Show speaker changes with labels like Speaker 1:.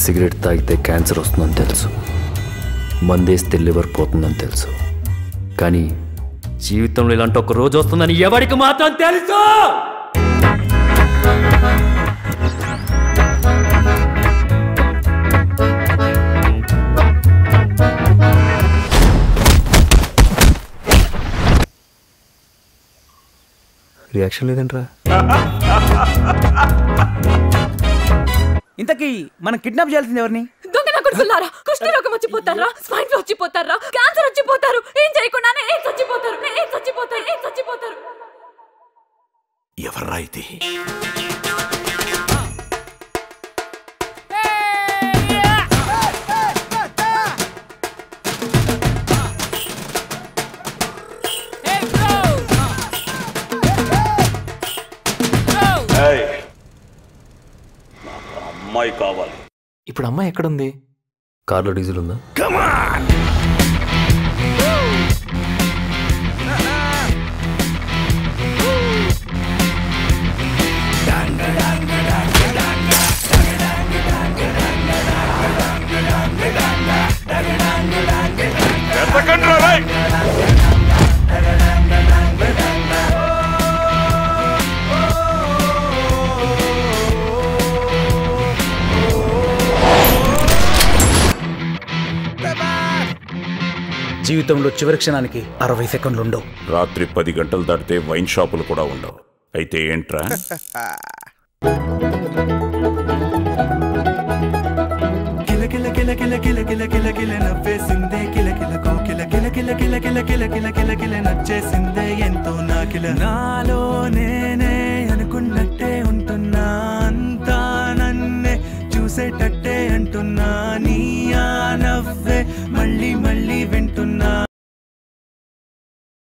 Speaker 1: cigarette తాగితే cancer వస్తుందని తెలుసు మందేస్తే లివర్ పోతుందని తెలుసు కానీ జీవితంలో ఇలాంటి ఒక రోజు వస్తుందని ఎవరికి మాత్రం తెలుసు రియాక్షన్ లేదంట్రా
Speaker 2: ఇంతకీ మనం కిడ్నాప్ చేయాల్సింది ఎవరిని
Speaker 3: దొంగ నా కొడుకులారా కుష్టి రోగం వచ్చిపోతారా స్వైన్ ఫ్లూ వచ్చిపోతారా క్యాన్సర్ వచ్చిపోతారు ఏం చేయకుండానే ఏం చచ్చిపోతారు ఏం చచ్చిపోతారు ఏం చచ్చిపోతారు
Speaker 4: ఎవర్రా ఇది
Speaker 5: అమ్మాయి కావాలి
Speaker 1: ఇప్పుడు అమ్మాయి ఎక్కడుంది కార్లో డీజిల్ ఉందా
Speaker 2: జీవితంలో చివరి క్షణానికి అరవై సెకండ్లు ఉండవు
Speaker 4: రాత్రి పది గంటలు దాటితే వైన్ షాపులు కూడా ఉండవు అయితే ఏంట్రా
Speaker 6: కిల కిల కిల కిల కిల కిల కిల కిల నవ్వేసిందే కిల కిల కోకిల కిల కిల కిల కిల కిల కిల కిల కిల నచ్చేసిందే ఎంతో నాకిల నాలో నేనే అనుకున్నట్టే ఉంటున్నా అంతా నన్నే చూసేటట్టే అంటున్నా